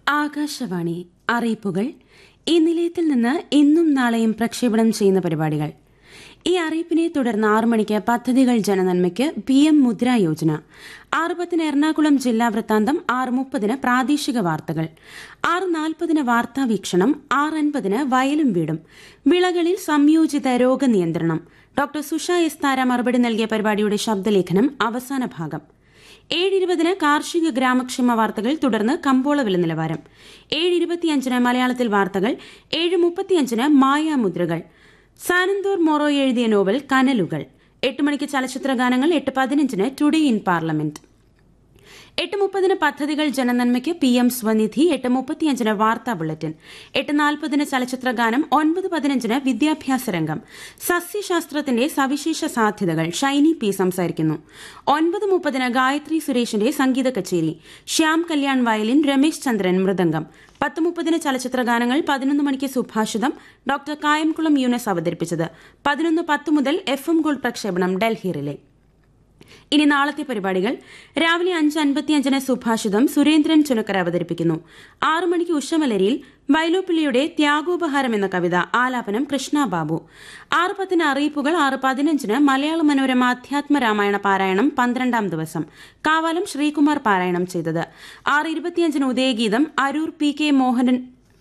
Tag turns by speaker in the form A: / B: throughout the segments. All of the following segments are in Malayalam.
A: ആകാശവാണി അറിയിപ്പുകൾ ഈ നിലയത്തിൽ നിന്ന് ഇന്നും നാളെയും പ്രക്ഷേപണം ചെയ്യുന്ന പരിപാടികൾ ഈ അറിയിപ്പിനെ തുടർന്ന് ആറു മണിക്ക് പദ്ധതികൾ ജനനന്മയ്ക്ക് പി എം മുദ്ര യോജന ആറ് പത്തിന് എറണാകുളം ജില്ലാ വൃത്താന്തം ആറ് മുപ്പതിന് പ്രാദേശിക വാർത്തകൾ ആറ് നാൽപ്പതിന് വാർത്താ വീക്ഷണം ആറ് അൻപതിന് വയലും വീടും വിളകളിൽ സംയോജിത രോഗനിയന്ത്രണം ഡോക്ടർ സുഷ എസ് താര മറുപടി നൽകിയ പരിപാടിയുടെ ശബ്ദലേഖനം അവസാന ഭാഗം ഏഴ് ഇരുപതിന് കാർഷിക ഗ്രാമക്ഷേമ വാർത്തകൾ തുടർന്ന് കമ്പോള വില നിലവാരം ഏഴ് ഇരുപത്തിയഞ്ചിന് മലയാളത്തിൽ വാർത്തകൾ ഏഴ് മുപ്പത്തിയഞ്ചിന് മായാമുദ്രകൾ സാനന്തോർ മോറോ എഴുതിയ നോവൽ കനലുകൾ എട്ട് മണിക്ക് ചലച്ചിത്ര ഗാനങ്ങൾ എട്ട് പതിനഞ്ചിന് ടുഡേ ഇൻ പാർലമെന്റ് എട്ട് മുപ്പതിന് പദ്ധതികൾ ജനനന്മയ്ക്ക് പി എം സ്വനിധി എട്ട് മുപ്പത്തിയഞ്ചിന് വാർത്താ ബുള്ളറ്റിൻ എട്ട് നാൽപ്പതിന് ചലച്ചിത്ര ഗാനം ഒൻപത് പതിനഞ്ചിന് വിദ്യാഭ്യാസ രംഗം സസ്യശാസ്ത്രത്തിന്റെ സവിശേഷ സാധ്യതകൾ ഷൈനി പി സംസാരിക്കുന്നു ഒൻപത് മുപ്പതിന് ഗായത്രി സുരേഷിന്റെ സംഗീത കച്ചേരി ശ്യാം കല്യാൺ വയലിൻ രമേശ് ചന്ദ്രൻ മൃദംഗം പത്ത് മുപ്പതിന് ചലച്ചിത്ര ഗാനങ്ങൾ പതിനൊന്ന് മണിക്ക് സുഭാഷിതം ഡോക്ടർ കായംകുളം യൂനസ് അവതരിപ്പിച്ചത് പതിനൊന്ന് പത്ത് മുതൽ എഫ് എം ഗോൾഡ് പ്രക്ഷേപണം ഡൽഹി റിലേ ഇനി നാളത്തെ പരിപാടികൾ രാവിലെ അഞ്ച് അൻപത്തിയഞ്ചിന് സുഭാഷിതം സുരേന്ദ്രൻ ചുനക്കര അവതരിപ്പിക്കുന്നു ആറു മണിക്ക് ഉഷമലരിയിൽ വൈലോപ്പിള്ളിയുടെ ത്യാഗോപഹാരം എന്ന കവിത ആലാപനം കൃഷ്ണ ബാബു ആറ് പത്തിന് അറിയിപ്പുകൾ ആറ് പതിനഞ്ചിന് മലയാള മനോരമ അധ്യാത്മ രാമായണ പാരായണം പന്ത്രണ്ടാം ദിവസം കാവാലം ശ്രീകുമാർ പാരായണം ചെയ്തത് ആറ് ഇരുപത്തിയഞ്ചിന് ഉദയഗീതം അരൂർ പി കെ മോഹനൻ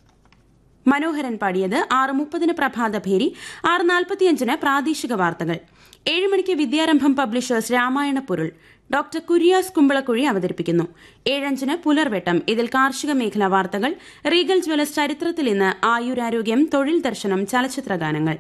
A: മനോഹരൻ പാടിയത് ആറ് മുപ്പതിന് പ്രഭാതഭേരി ആറ് നാൽപ്പത്തിയഞ്ചിന് പ്രാദേശിക വാർത്തകൾ ഏഴ് മണിക്ക് വിദ്യാരംഭം പബ്ലിഷേഴ്സ് രാമായണ പൊരുൾ ഡോക്ടർ കുര്യാസ് കുമ്പളക്കുഴി അവതരിപ്പിക്കുന്നു ഏഴഞ്ചിന് പുലർവെട്ടം ഇതിൽ കാർഷിക മേഖലാ വാർത്തകൾ റീഗൽ ജ്വല്ലസ് ചരിത്രത്തിൽ ഇന്ന് ആയുരാരോഗ്യം തൊഴിൽ ദർശനം ചലച്ചിത്ര ഗാനങ്ങൾ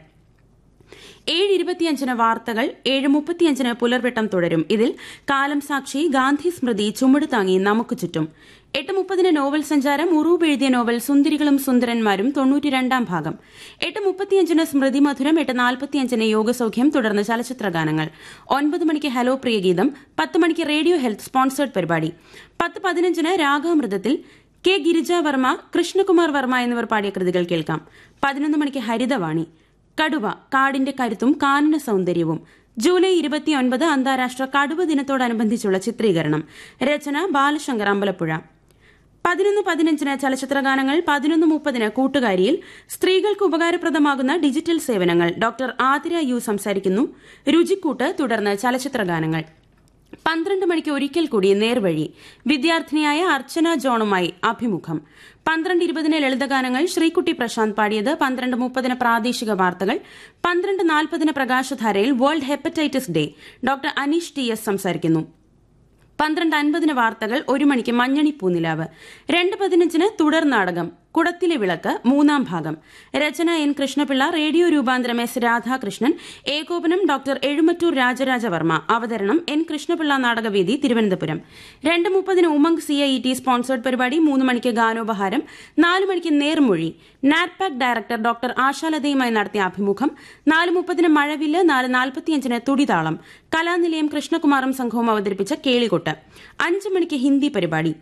A: ഏഴ് ഇരുപത്തിയഞ്ചിന് വാർത്തകൾ ഏഴ് മുപ്പത്തിയഞ്ചിന് പുലർവെട്ടം തുടരും ഇതിൽ കാലം സാക്ഷി ഗാന്ധി സ്മൃതി ചുമട് താങ്ങി നമുക്ക് ചുറ്റും എട്ട് മുപ്പതിന് നോവൽ സഞ്ചാരം ഉറൂബ് എഴുതിയ നോവൽ സുന്ദരികളും സുന്ദരന്മാരും തൊണ്ണൂറ്റിരണ്ടാം ഭാഗം എട്ട് മുപ്പത്തിയഞ്ചിന് സ്മൃതി മധുരം എട്ട് നാൽപ്പത്തിയഞ്ചിന് യോഗസൌഖ്യം തുടർന്ന് ചലച്ചിത്ര ഗാനങ്ങൾ ഒൻപത് മണിക്ക് ഹലോ പ്രിയഗീതം പത്ത് മണിക്ക് റേഡിയോ ഹെൽത്ത് സ്പോൺസേഡ് പരിപാടി പത്ത് പതിനഞ്ചിന് രാഗാമൃതത്തിൽ കെ ഗിരിജാവർമ്മ കൃഷ്ണകുമാർ വർമ്മ എന്നിവർ പാടിയ കൃതികൾ കേൾക്കാം പതിനൊന്ന് മണിക്ക് ഹരിതവാണി കടുവ കാടിന്റെ കരുത്തും കാനന സൌന്ദര്യവും ജൂലൈ ഇരുപത്തിയൊൻപത് അന്താരാഷ്ട്ര കടുവ ദിനത്തോടനുബന്ധിച്ചുള്ള ചിത്രീകരണം രചന ബാലശങ്കർ അമ്പലപ്പുഴ പതിനൊന്ന് പതിനഞ്ചിന് ചലച്ചിത്ര ഗാനങ്ങൾ പതിനൊന്ന് മുപ്പതിന് കൂട്ടുകാരിയിൽ സ്ത്രീകൾക്ക് ഉപകാരപ്രദമാകുന്ന ഡിജിറ്റൽ സേവനങ്ങൾ ഡോക്ടർ ആതിര യു സംസാരിക്കുന്നു രുചിക്കൂട്ട് തുടർന്ന് ചലച്ചിത്ര ഗാനങ്ങൾ പന്ത്രണ്ട് മണിക്ക് ഒരിക്കൽ കൂടി നേർവഴി വിദ്യാർത്ഥിനിയായ അർച്ചന ജോണുമായി അഭിമുഖം പന്ത്രണ്ട് ഇരുപതിന് ലളിതഗാനങ്ങൾ ശ്രീകുട്ടി പ്രശാന്ത് പാടിയത് പന്ത്രണ്ട് മുപ്പതിന് പ്രാദേശിക വാർത്തകൾ പന്ത്രണ്ട് നാൽപ്പതിന് പ്രകാശധാരയിൽ world hepatitis day doctor Aneesh T S സംസാരിക്കുന്നു പന്ത്രണ്ട് അൻപതിന് വാർത്തകൾ ഒരു മണിക്ക് മഞ്ഞണി പൂനിലാവ് രണ്ട് പതിനഞ്ചിന് തുടർ നാടകം കുടത്തിലെ വിളക്ക് മൂന്നാം ഭാഗം രചന എൻ കൃഷ്ണപിള്ള റേഡിയോ രൂപാന്തരം എസ് രാധാകൃഷ്ണൻ ഏകോപനം ഡോക്ടർ എഴുമറ്റൂർ രാജരാജവർമ്മ അവതരണം എൻ കൃഷ്ണപിള്ള നാടകവേദി തിരുവനന്തപുരം രണ്ട് മുപ്പതിന് Umang C I T sponsored പരിപാടി മൂന്ന് മണിക്ക് ഗാനോപഹാരം നാല് മണിക്ക് നേർമൊഴി നാറ്റ്പാക് ഡയറക്ടർ ഡോക്ടർ ആശാലതയുമായി നടത്തിയ അഭിമുഖം നാല് മുപ്പതിന് മഴവില്ല് നാല് നാൽപ്പത്തിയഞ്ചിന് തുടിതാളം കലാനിലയം കൃഷ്ണകുമാറും സംഘവും അവതരിപ്പിച്ച കേളികൊട്ട് അഞ്ച് മണിക്ക് ഹിന്ദി പരിപാടി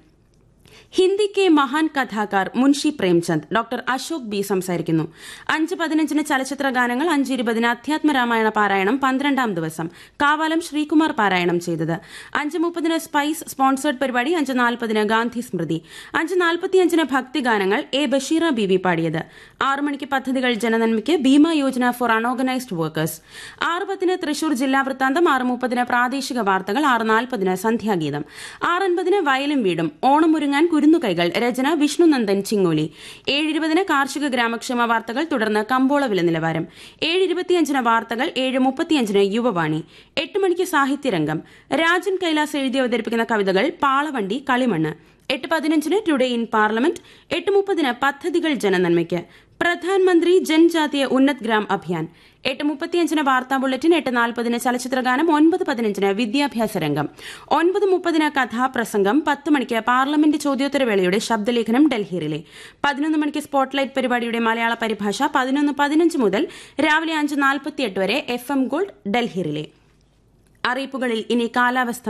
A: ഹിന്ദി കെ മഹാൻ കഥാകാർ മുൻഷി പ്രേംചന്ദ് ഡോക്ടർ അശോക് ബി സംസാരിക്കുന്നു അഞ്ച് പതിനഞ്ചിന് ചലച്ചിത്ര ഗാനങ്ങൾ അഞ്ച് ഇരുപതിന് അധ്യാത്മ രാമായണ പാരായണം പന്ത്രണ്ടാം ദിവസം കാവാലം ശ്രീകുമാർ പാരായണം ചെയ്തത് അഞ്ച് മുപ്പതിന് സ്പൈസ് സ്പോൺസേഡ് പരിപാടി അഞ്ച് നാൽപ്പതിന് ഗാന്ധി സ്മൃതി അഞ്ച് നാൽപ്പത്തിയഞ്ചിന് ഭക്തിഗാനങ്ങൾ എ ബഷീറ ബീവി പാടിയത് ആറ് മണിക്ക് പദ്ധതികൾ ജനനന്മയ്ക്ക് Bima Yojana for unorganised workers ആറ് പത്തിന് തൃശൂർ ജില്ലാ വൃത്താന്തം ആറ് മുപ്പതിന് പ്രാദേശിക വാർത്തകൾ ആറ് നാൽപ്പതിന് സന്ധ്യാഗീതം ആറൻപതിന് വയലും വീടും ഓണമൊരുങ്ങാൻ കുരുന്നുകൈകൾ രചന വിഷ്ണുനന്ദൻ ചിങ്ങോലി ഏഴ് ഇരുപതിന് കാർഷിക ഗ്രാമക്ഷേമ വാർത്തകൾ തുടർന്ന് കമ്പോള വില നിലവാരം ഏഴ് ഇരുപത്തിയഞ്ചിന് വാർത്തകൾ ഏഴ് മുപ്പത്തിയഞ്ചിന് യുവവാണി എട്ട് മണിക്ക് സാഹിത്യരംഗം രാജൻ കൈലാസ് എഴുതി അവതരിപ്പിക്കുന്ന കവിതകൾ പാളവണ്ടി കളിമണ്ണ് എട്ട് പതിനഞ്ചിന് ടുഡേ ഇൻ പാർലമെന്റ് എട്ട് മുപ്പതിന് പദ്ധതികൾ ജനനന്മയ്ക്ക് പ്രധാനമന്ത്രി ജൻജാതീയ ഉന്നത് ഗ്രാം അഭിയാൻ എട്ട് മുപ്പത്തിയഞ്ചിന് വാർത്താ ബുള്ളറ്റിൻ എട്ട് നാൽപ്പതിന് ചലച്ചിത്രഗാനം ഒൻപത് പതിനഞ്ചിന് വിദ്യാഭ്യാസ രംഗം ഒൻപത് മുപ്പതിന് കഥാപ്രസംഗം പത്ത് മണിക്ക് പാർലമെന്റ് ചോദ്യോത്തരവേളയുടെ ശബ്ദലേഖനം ഡൽഹിയിലെ പതിനൊന്ന് മണിക്ക് സ്പോട്ട്ലൈറ്റ് പരിപാടിയുടെ മലയാള പരിഭാഷ പതിനൊന്ന് പതിനഞ്ച് മുതൽ രാവിലെ അഞ്ച് നാൽപ്പത്തിയെട്ട് വരെ എഫ് എം ഗോൾഡ് ഡൽഹിയിലെ അറിയിപ്പുകളിൽ ഇനി കാലാവസ്ഥ